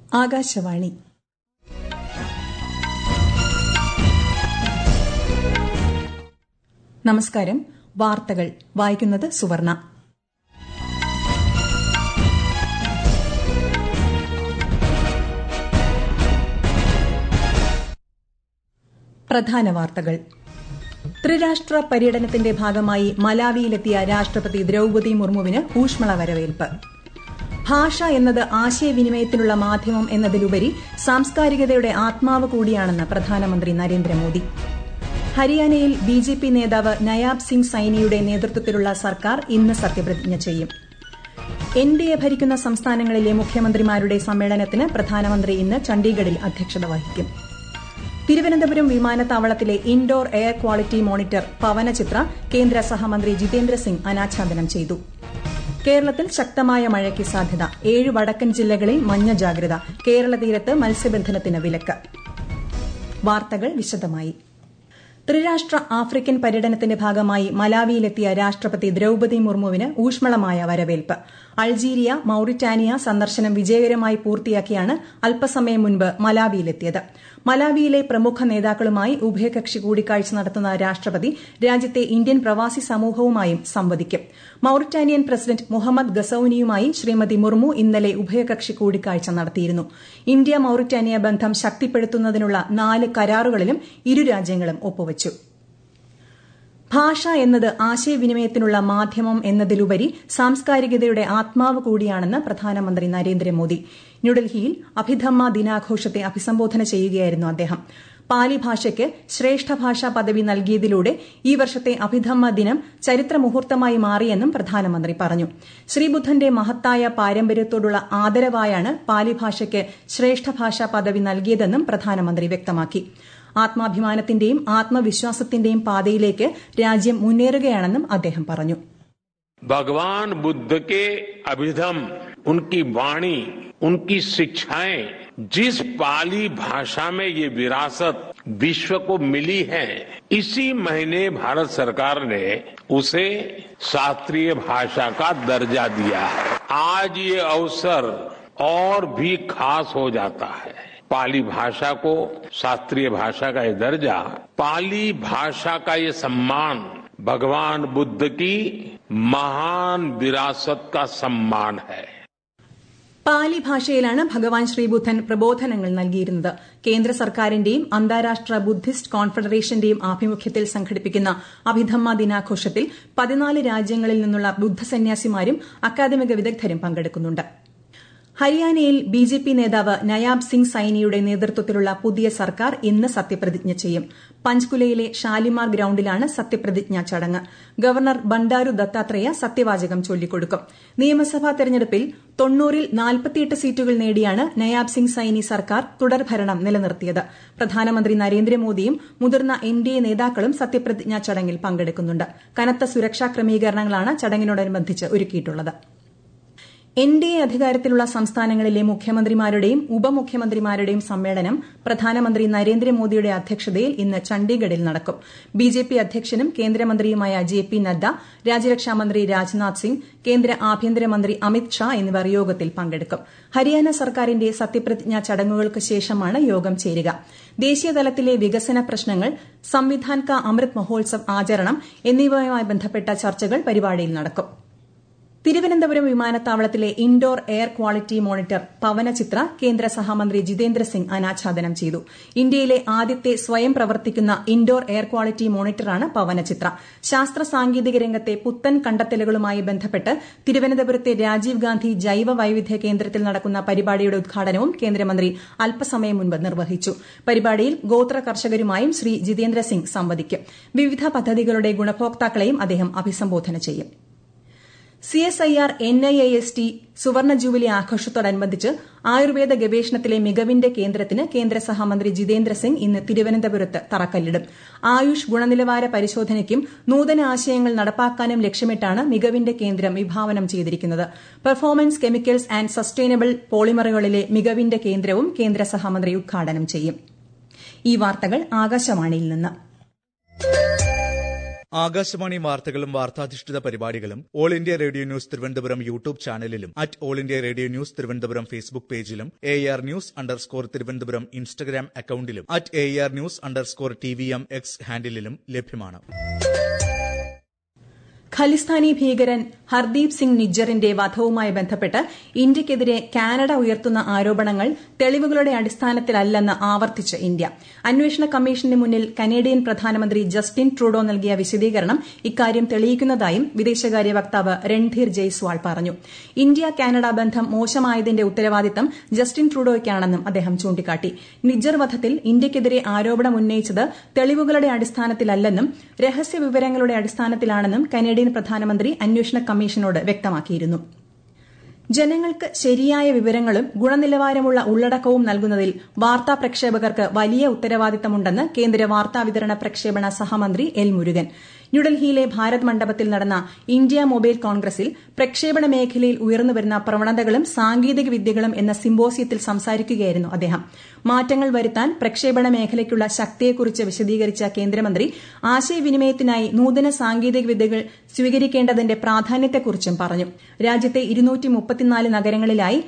ആകാശവാണി നമസ്കാരം വാർത്തകൾ വായിക്കുന്നത് സുവർണ പ്രധാന വാർത്തകൾ ത്രിരാഷ്ട്ര പര്യടനത്തിന്റെ ഭാഗമായി മലാവിയിലെത്തിയ രാഷ്ട്രപതി ദ്രൌപതി മുർമുവിന് ഊഷ്മള വരവേൽപ്പ് ഭാഷ എന്നത് ആശയവിനിമയത്തിനുള്ള മാധ്യമം എന്നതിലുപരി സാംസ്കാരികതയുടെ ആത്മാവ് കൂടിയാണെന്ന് പ്രധാനമന്ത്രി നരേന്ദ്രമോദി ഹരിയാനയിൽ ബിജെപി നേതാവ് നയാബ് സിംഗ് സൈനിയുടെ നേതൃത്വത്തിലുള്ള സർക്കാർ ഇന്ന് സത്യപ്രതിജ്ഞ ചെയ്യും എൻ ഡി എ ഭരിക്കുന്ന സംസ്ഥാനങ്ങളിലെ മുഖ്യമന്ത്രിമാരുടെ സമ്മേളനത്തിന് പ്രധാനമന്ത്രി ഇന്ന് ചണ്ഡീഗഡിൽ അധ്യക്ഷത വഹിക്കും തിരുവനന്തപുരം വിമാനത്താവളത്തിലെ indoor air quality monitor Pavanachitra കേന്ദ്ര സഹമന്ത്രി ജിതേന്ദ്ര സിംഗ് അനാച്ഛാദനം ചെയ്തു കേരളത്തിൽ ശക്തമായ മഴയ്ക്ക് സാധ്യത ഏഴ് വടക്കൻ ജില്ലകളിൽ മഞ്ഞ ജാഗ്രത കേരള തീരത്ത് മത്സ്യബന്ധനത്തിന് വിലക്ക് വാർത്തകൾ വിശദമായി ത്രിരാഷ്ട്ര ആഫ്രിക്കൻ പര്യടനത്തിന്റെ ഭാഗമായി മലാവിയിലെത്തിയ രാഷ്ട്രപതി ദ്രൌപതി മുർമുവിന് ഊഷ്മളമായ വരവേൽപ്പ് അൾജീരിയ മൌറിറ്റാനിയ സന്ദർശനം വിജയകരമായി പൂർത്തിയാക്കിയാണ് അല്പസമയം മുൻപ് മലാവിയിലെത്തിയത് മലാവിയിലെ പ്രമുഖ നേതാക്കളുമായി ഉഭയകക്ഷി കൂടിക്കാഴ്ച നടത്തുന്ന രാഷ്ട്രപതി രാജ്യത്തെ ഇന്ത്യൻ പ്രവാസി സമൂഹവുമായും സംവദിക്കും മൌറിറ്റാനിയൻ പ്രസിഡന്റ് മുഹമ്മദ് ഗസൌനിയുമായി ശ്രീമതി മുർമു ഇന്നലെ ഉഭയകക്ഷി കൂടിക്കാഴ്ച നടത്തിയിരുന്നു ഇന്ത്യ മൌറിറ്റാനിയ ബന്ധം ശക്തിപ്പെടുത്തുന്നതിനുള്ള നാല് കരാറുകളിലും ഇരു രാജ്യങ്ങളും ഒപ്പുവച്ചു ഭാഷ എന്നത് ആശയവിനിമയത്തിനുള്ള മാധ്യമം എന്നതിലുപരി സാംസ്കാരികതയുടെ ആത്മാവ് കൂടിയാണെന്ന് പ്രധാനമന്ത്രി നരേന്ദ്രമോദി ന്യൂഡൽഹിയിൽ അഭിധമ്മ ദിനാഘോഷത്തെ അഭിസംബോധന ചെയ്യുകയായിരുന്നു അദ്ദേഹം പാലി ഭാഷയ്ക്ക് ശ്രേഷ്ഠ ഭാഷാ പദവി നൽകിയതിലൂടെ ഈ വർഷത്തെ അഭിധമ്മ ദിനം ചരിത്ര മുഹൂർത്തമായി മാറിയെന്നും പ്രധാനമന്ത്രി പറഞ്ഞു ശ്രീബുദ്ധന്റെ മഹത്തായ പാരമ്പര്യത്തോടുള്ള ആദരവായാണ് പാലി ഭാഷയ്ക്ക് ശ്രേഷ്ഠ ഭാഷാ പദവി നൽകിയതെന്നും പ്രധാനമന്ത്രി വ്യക്തമാക്കി ആത്മാഭിമാനത്തിന്റെയും ആത്മവിശ്വാസത്തിന്റെയും പാതയിലേക്ക് രാജ്യം മുന്നേറുകയാണെന്നും അദ്ദേഹം പറഞ്ഞു भगवान बुद्ध के अभिधम उनकी वाणी उनकी शिक्षाएं जिस पाली भाषा में ये विरासत विश्व को मिली है इसी महीने भारत सरकार ने उसे शास्त्रीय भाषा का दर्जा दिया है आज ये अवसर और भी खास हो जाता है पाली भाषा को शास्त्रीय भाषा का ये दर्जा पाली भाषा का ये सम्मान भगवान बुद्ध की महान विरासत का सम्मान है പാലി ഭാഷയിലാണ് ഭഗവാൻ ശ്രീബുദ്ധൻ പ്രബോധനങ്ങൾ നൽകിയിരുന്നത് കേന്ദ്ര സർക്കാരിന്റെയും അന്താരാഷ്ട്ര ബുദ്ധിസ്റ്റ് കോൺഫെഡറേഷന്റെയും ആഭിമുഖ്യത്തിൽ സംഘടിപ്പിക്കുന്ന അഭിധമ്മ ദിനാഘോഷത്തിൽ പതിനാല് രാജ്യങ്ങളിൽ നിന്നുള്ള ബുദ്ധസന്യാസിമാരും അക്കാദമിക വിദഗ്ധരും പങ്കെടുക്കുന്നുണ്ട് ഹരിയാനയിൽ ബിജെപി നേതാവ് നയാബ് സിംഗ് സൈനിയുടെ നേതൃത്വത്തിലുള്ള പുതിയ സർക്കാർ ഇന്ന് സത്യപ്രതിജ്ഞ ചെയ്യും പഞ്ച്കുലയിലെ ഷാലിമാർ ഗ്രൌണ്ടിലാണ് സത്യപ്രതിജ്ഞാ ചടങ്ങ് ഗവർണർ ബണ്ടാരു ദത്താത്രേയ സത്യവാചകം ചൊല്ലിക്കൊടുക്കും നിയമസഭാ തെരഞ്ഞെടുപ്പിൽ തൊണ്ണൂറിൽ നാൽപ്പത്തിയെട്ട് സീറ്റുകൾ നേടിയാണ് നയാബ് സിംഗ് സൈനി സർക്കാർ തുടർഭരണം നിലനിർത്തിയത് പ്രധാനമന്ത്രി നരേന്ദ്രമോദിയും മുതിർന്ന എൻ ഡി എ നേതാക്കളും സത്യപ്രതിജ്ഞാ ചടങ്ങിൽ പങ്കെടുക്കുന്നുണ്ട് കനത്ത സുരക്ഷാ ക്രമീകരണങ്ങളാണ് ചടങ്ങിനോടനുബന്ധിച്ച് ഒരുക്കിയിട്ടുള്ളത് എൻ ഡി എ അധികാരത്തിലുള്ള സംസ്ഥാനങ്ങളിലെ മുഖ്യമന്ത്രിമാരുടെയും ഉപമുഖ്യമന്ത്രിമാരുടെയും സമ്മേളനം പ്രധാനമന്ത്രി നരേന്ദ്രമോദിയുടെ അധ്യക്ഷതയിൽ ഇന്ന് ചണ്ഡീഗഡിൽ നടക്കും ബിജെപി അധ്യക്ഷനും കേന്ദ്രമന്ത്രിയുമായ ജെ പി നദ്ദ രാജ്യരക്ഷാമന്ത്രി രാജ്നാഥ് സിംഗ് കേന്ദ്ര ആഭ്യന്തരമന്ത്രി അമിത് ഷാ എന്നിവർ യോഗത്തിൽ പങ്കെടുക്കും ഹരിയാന സർക്കാരിന്റെ സത്യപ്രതിജ്ഞാ ചടങ്ങുകൾക്ക് ശേഷമാണ് യോഗം ചേരുക ദേശീയതലത്തിലെ വികസന പ്രശ്നങ്ങൾ സംവിധാൻ കാ അമൃത് മഹോത്സവ് ആചരണം എന്നിവയുമായി ബന്ധപ്പെട്ട ചർച്ചകൾ പരിപാടിയിൽ നടക്കും തിരുവനന്തപുരം വിമാനത്താവളത്തിലെ indoor air quality monitor Pavanachitra കേന്ദ്ര സഹമന്ത്രി ജിതേന്ദ്ര സിംഗ് അനാച്ഛാദനം ചെയ്തു ഇന്ത്യയിലെ ആദ്യത്തെ സ്വയം പ്രവർത്തിക്കുന്ന ഇൻഡോർ എയർ ക്വാളിറ്റി മോണിറ്ററാണ് പവനചിത്ര ശാസ്ത്ര സാങ്കേതിക രംഗത്തെ പുത്തൻ കണ്ടെത്തലുകളുമായി ബന്ധപ്പെട്ട് തിരുവനന്തപുരത്തെ രാജീവ് ഗാന്ധി ജൈവ വൈവിധ്യ കേന്ദ്രത്തിൽ നടക്കുന്ന പരിപാടിയുടെ ഉദ്ഘാടനവും കേന്ദ്രമന്ത്രി അല്പസമയം മുൻപ് നിർവഹിച്ചു പരിപാടിയിൽ ഗോത്ര കർഷകരുമായും ശ്രീ ജിതേന്ദ്ര സിംഗ് സംവദിക്കും വിവിധ പദ്ധതികളുടെ ഗുണഭോക്താക്കളെയും അദ്ദേഹം അഭിസംബോധന ചെയ്യും സിഎസ്ഐആർ എൻഐഎഎസ് ടി സുവർണ ജൂബിലി ആഘോഷത്തോടനുബന്ധിച്ച് ആയുർവേദ ഗവേഷണത്തിലെ മികവിന്റെ കേന്ദ്രത്തിന് കേന്ദ്ര സഹമന്ത്രി ജിതേന്ദ്ര സിംഗ് ഇന്ന് തിരുവനന്തപുരത്ത് തറക്കല്ലിടും ആയുഷ് ഗുണനിലവാര പരിശോധനയ്ക്കും നൂതന ആശയങ്ങൾ നടപ്പാക്കാനും ലക്ഷ്യമിട്ടാണ് മികവിന്റെ കേന്ദ്രം വിഭാവനം ചെയ്തിരിക്കുന്നത് പെർഫോമൻസ് കെമിക്കൽസ് ആന്റ് സസ്റ്റൈനബിൾ പോളിമറുകളിലെ മികവിന്റെ കേന്ദ്രവും കേന്ദ്ര സഹമന്ത്രി ഉദ്ഘാടനം ചെയ്യും ഈ വാർത്തകൾ ആകാശവാണിയിൽ നിന്ന് ആകാശവാണി വാർത്തകളും വാർത്താധിഷ്ഠിത പരിപാടികളും All India Radio News Thiruvananthapuram YouTube ചാനലിലും at All India Radio News Thiruvananthapuram Facebook പേജിലും A R news underscore Thiruvananthapuram Instagram അക്കൌണ്ടിലും at A R news underscore T V M X ഹാൻഡിലും ലഭ്യമാണ് ഖലിസ്ഥാനി ഭീകരൻ ഹർദീപ് സിംഗ് നിജ്ജറിന്റെ വധവുമായി ബന്ധപ്പെട്ട് ഇന്ത്യയ്ക്കെതിരെ കാനഡ ഉയർത്തുന്ന ആരോപണങ്ങൾ തെളിവുകളുടെ അടിസ്ഥാനത്തിലല്ലെന്ന് ആവർത്തിച്ച് ഇന്ത്യ അന്വേഷണ കമ്മീഷന് മുന്നിൽ കനേഡിയൻ പ്രധാനമന്ത്രി ജസ്റ്റിൻ ട്രൂഡോ നൽകിയ വിശദീകരണം ഇക്കാര്യം തെളിയിക്കുന്നതായും വിദേശകാര്യ വക്താവ് രൺധീർ ജയ്സ്വാൾ പറഞ്ഞു ഇന്ത്യ കാനഡ ബന്ധം മോശമായതിന്റെ ഉത്തരവാദിത്തം ജസ്റ്റിൻ ട്രൂഡോയ്ക്കാണെന്നും അദ്ദേഹം ചൂണ്ടിക്കാട്ടി നിജ്ജർ വധത്തിൽ ഇന്ത്യയ്ക്കെതിരെ ആരോപണം ഉന്നയിച്ചത് തെളിവുകളുടെ അടിസ്ഥാനത്തിലല്ലെന്നും രഹസ്യ വിവരങ്ങളുടെ അടിസ്ഥാനത്തിലാണെന്നും കനേഡിയൻ പ്രധാനമന്ത്രി അന്വേഷണ കമ്മീഷനോട് വ്യക്തമാക്കിയിരുന്നു ജനങ്ങൾക്ക് ശരിയായ വിവരങ്ങളും ഗുണനിലവാരമുള്ള ഉള്ളടക്കവും നൽകുന്നതിൽ വാർത്താ പ്രക്ഷേപകർക്ക് വലിയ ഉത്തരവാദിത്തമുണ്ടെന്ന് കേന്ദ്ര വാർത്താവിതരണ പ്രക്ഷേപണ സഹമന്ത്രി എൽ മുരുകൻ ന്യൂഡൽഹിയിലെ ഭാരത് മണ്ഡപത്തിൽ നടന്ന ഇന്ത്യ മൊബൈൽ കോൺഗ്രസിൽ പ്രക്ഷേപണ മേഖലയിൽ ഉയർന്നുവരുന്ന പ്രവണതകളും സാങ്കേതിക വിദ്യകളും എന്ന സിമ്പോസിയത്തിൽ സംസാരിക്കുകയായിരുന്നു അദ്ദേഹം മാറ്റങ്ങൾ വരുത്താൻ പ്രക്ഷേപണ മേഖലയ്ക്കുള്ള ശക്തിയെക്കുറിച്ച് വിശദീകരിച്ച കേന്ദ്രമന്ത്രി ആശയവിനിമയത്തിനായി നൂതന സാങ്കേതിക വിദ്യകൾ സ്വീകരിക്കേണ്ടതിന്റെ പ്രാധാന്യത്തെക്കുറിച്ചും പറഞ്ഞു രാജ്യത്തെ നഗരങ്ങളിലായി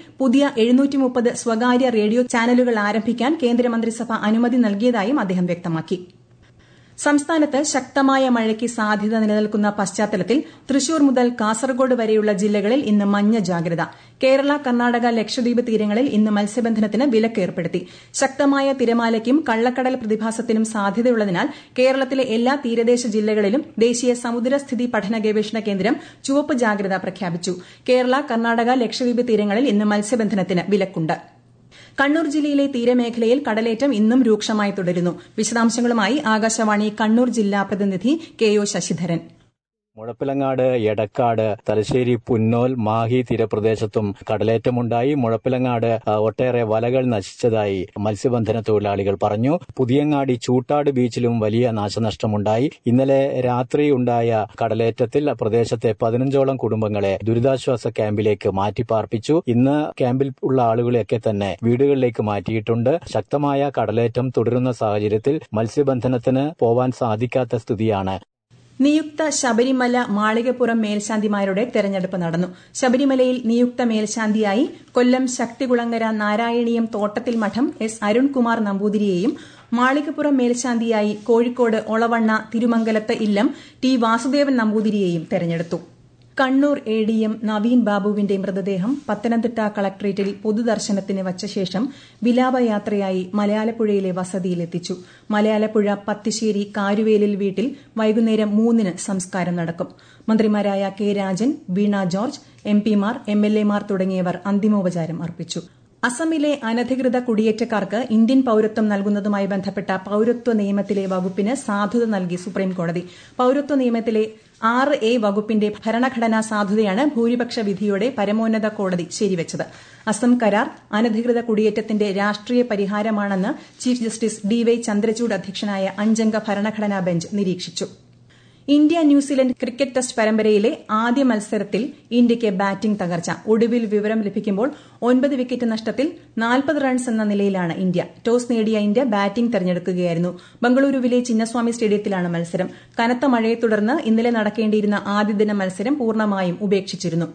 പുതിയ സ്വകാര്യ റേഡിയോ ചാനലുകൾ ആരംഭിക്കാൻ കേന്ദ്രമന്ത്രിസഭ അനുമതി നൽകിയതായും അദ്ദേഹം വ്യക്തമാക്കി സംസ്ഥാനത്ത് ശക്തമായ മഴയ്ക്ക് സാധ്യത നിലനിൽക്കുന്ന പശ്ചാത്തലത്തിൽ തൃശൂർ മുതൽ കാസർഗോഡ് വരെയുള്ള ജില്ലകളിൽ ഇന്ന് മഞ്ഞ ജാഗ്രത കേരള കർണാടക ലക്ഷദ്വീപ് തീരങ്ങളിൽ ഇന്ന് മത്സ്യബന്ധനത്തിന് വിലക്ക് ഏർപ്പെടുത്തി ശക്തമായ തിരമാലയ്ക്കും കള്ളക്കടൽ പ്രതിഭാസത്തിനും സാധ്യതയുള്ളതിനാൽ കേരളത്തിലെ എല്ലാ തീരദേശ ജില്ലകളിലും ദേശീയ സമുദ്രസ്ഥിതി പഠന ഗവേഷണ കേന്ദ്രം ചുവപ്പ് ജാഗ്രത പ്രഖ്യാപിച്ചു കേരള കർണാടക ലക്ഷദ്വീപ് തീരങ്ങളിൽ ഇന്ന് മത്സ്യബന്ധനത്തിന് വിലക്കുണ്ട് കണ്ണൂർ ജില്ലയിലെ തീരമേഖലയിൽ കടലേറ്റം ഇന്നും രൂക്ഷമായി തുടരുന്നു വിശദാംശങ്ങളുമായി ആകാശവാണി കണ്ണൂർ ജില്ലാ പ്രതിനിധി കെ ഒ ശശിധരൻ മുഴപ്പിലങ്ങാട് എടക്കാട് തലശ്ശേരി പുന്നോൽ മാഹി തീരപ്രദേശത്തും കടലേറ്റമുണ്ടായി മുഴപ്പിലങ്ങാട് ഒട്ടേറെ വലകൾ നശിച്ചതായി മത്സ്യബന്ധന തൊഴിലാളികൾ പറഞ്ഞു പുതിയങ്ങാടി ചൂട്ടാട് ബീച്ചിലും വലിയ നാശനഷ്ടമുണ്ടായി ഇന്നലെ രാത്രി ഉണ്ടായ കടലേറ്റത്തിൽ പ്രദേശത്തെ പതിനഞ്ചോളം കുടുംബങ്ങളെ ദുരിതാശ്വാസ ക്യാമ്പിലേക്ക് മാറ്റിപ്പാർപ്പിച്ചു ഇന്ന് ക്യാമ്പിൽ ഉള്ള ആളുകളെയൊക്കെ തന്നെ വീടുകളിലേക്ക് മാറ്റിയിട്ടുണ്ട് ശക്തമായ കടലേറ്റം തുടരുന്ന സാഹചര്യത്തിൽ മത്സ്യബന്ധനത്തിന് പോവാൻ സാധിക്കാത്ത സ്ഥിതിയാണ് നിയുക്ത ശബരിമല മാളികപ്പുറം മേൽശാന്തിമാരുടെ തെരഞ്ഞെടുപ്പ് നടന്നു ശബരിമലയിൽ നിയുക്ത മേൽശാന്തിയായി കൊല്ലം ശക്തികുളങ്ങര നാരായണീയം തോട്ടത്തിൽ മഠം എസ് അരുൺകുമാർ നമ്പൂതിരിയെയും മാളികപ്പുറം മേൽശാന്തിയായി കോഴിക്കോട് ഒളവണ്ണ തിരുമംഗലത്ത് ഇല്ലം ടി വാസുദേവൻ നമ്പൂതിരിയെയും തെരഞ്ഞെടുത്തു Kannur A D M Naveen ബാബുവിന്റെ മൃതദേഹം പത്തനംതിട്ട കളക്ട്രേറ്റിൽ പൊതുദർശനത്തിന് വച്ച ശേഷം വിലാപയാത്രയായി മലയാലപ്പുഴയിലെ വസതിയിലെത്തിച്ചു മലയാലപ്പുഴ പത്തിശ്ശേരി കാരുവേലിൽ വീട്ടിൽ വൈകുന്നേരം മൂന്നിന് സംസ്കാരം നടക്കും മന്ത്രിമാരായ K Rajan Veena George M പിമാർ എം എൽ എമാർ തുടങ്ങിയവർ അന്തിമോപചാരം അർപ്പിച്ചു അസമിലെ അനധികൃത കുടിയേറ്റക്കാർക്ക് ഇന്ത്യൻ പൌരത്വം നൽകുന്നതുമായി ബന്ധപ്പെട്ട പൌരത്വ നിയമത്തിലെ വകുപ്പിന് സാധുത നൽകി സുപ്രീംകോടതി പൌരത്വ നിയമത്തിലെ ആറ് എ വകുപ്പിന്റെ ഭരണഘടനാ സാധുതയാണ് ഭൂരിപക്ഷ വിധിയോടെ പരമോന്നത കോടതി ശരിവച്ചത് അസം കരാർ അനധികൃത കുടിയേറ്റത്തിന്റെ രാഷ്ട്രീയ പരിഹാരമാണെന്ന് chief justice D Y Chandrachud അധ്യക്ഷനായ അഞ്ചംഗ ഭരണഘടനാ ബെഞ്ച് നിരീക്ഷിച്ചു ഇന്ത്യ ന്യൂസിലൻഡ് ക്രിക്കറ്റ് ടെസ്റ്റ് പരമ്പരയിലെ ആദ്യ മത്സരത്തിൽ ഇന്ത്യയ്ക്ക് ബാറ്റിംഗ് തകർച്ച ഒടുവിൽ വിവരം ലഭിക്കുമ്പോൾ ഒൻപത് വിക്കറ്റ് നഷ്ടത്തിൽ നാൽപ്പത് റൺസ് എന്ന നിലയിലാണ് ഇന്ത്യ ടോസ് നേടിയ ഇന്ത്യ ബാറ്റിംഗ് തെരഞ്ഞെടുക്കുകയായിരുന്നു ബംഗളൂരുവിലെ ചിന്നസ്വാമി സ്റ്റേഡിയത്തിലാണ് മത്സരം കനത്ത മഴയെ തുടർന്ന് ഇന്നലെ നടക്കേണ്ടിയിരുന്ന ആദ്യ ദിന മത്സരം പൂർണ്ണമായും ഉപേക്ഷിച്ചിരുന്നു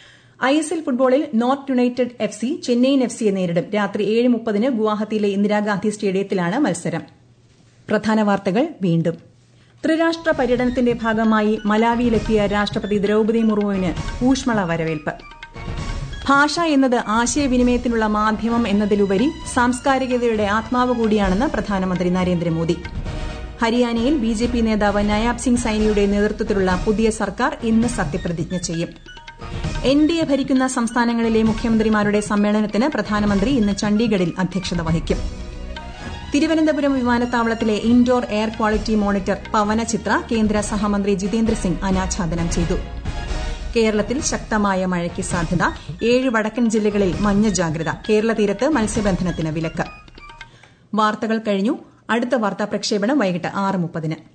ഐ എസ് എൽ ഫുട്ബോളിൽ North United F C Chennaiyin F സിയെ നേരിടും രാത്രി ഏഴ് മുപ്പതിന് ഗുവാഹത്തിയിലെ ഇന്ദിരാഗാന്ധി സ്റ്റേഡിയത്തിലാണ് മത്സരം പ്രധാന വാർത്തകൾ വീണ്ടും ത്രിരാഷ്ട്ര പര്യടനത്തിന്റെ ഭാഗമായി മലാവിയിലെത്തിയ രാഷ്ട്രപതി ദ്രൌപദി മുർമുവിന് ഊഷ്മള വരവേൽപ്പ് ഭാഷ എന്നത് ആശയവിനിമയത്തിനുള്ള മാധ്യമം എന്നതിലുപരി സാംസ്കാരികതയുടെ ആത്മാവ് കൂടിയാണെന്ന് പ്രധാനമന്ത്രി നരേന്ദ്രമോദി ഹരിയാനയിൽ ബി ജെ പി നേതാവ് നയാബ് സിംഗ് സൈനിയുടെ നേതൃത്വത്തിലുള്ള പുതിയ സർക്കാർ ഇന്ന് സത്യപ്രതിജ്ഞ ചെയ്യും എൻ ഡി എ ഭരിക്കുന്ന സംസ്ഥാനങ്ങളിലെ മുഖ്യമന്ത്രിമാരുടെ സമ്മേളനത്തിന് പ്രധാനമന്ത്രി ഇന്ന് ചണ്ഡീഗഡിൽ അധ്യക്ഷത വഹിക്കും തിരുവനന്തപുരം വിമാനത്താവളത്തിലെ indoor air quality monitor Pavanachitra കേന്ദ്ര സഹമന്ത്രി ജിതേന്ദ്ര സിംഗ് അനാച്ഛാദനം ചെയ്തു കേരളത്തിൽ ശക്തമായ മഴയ്ക്ക് സാധ്യത ഏഴ് വടക്കൻ ജില്ലകളിൽ മഞ്ഞ ജാഗ്രത കേരള തീരത്ത് മത്സ്യബന്ധനത്തിന് വിലക്ക് വാർത്തകൾ കഴിഞ്ഞു അടുത്ത വാർത്താ പ്രക്ഷേപണം വൈകിട്ട് ആറ് മുപ്പതിന്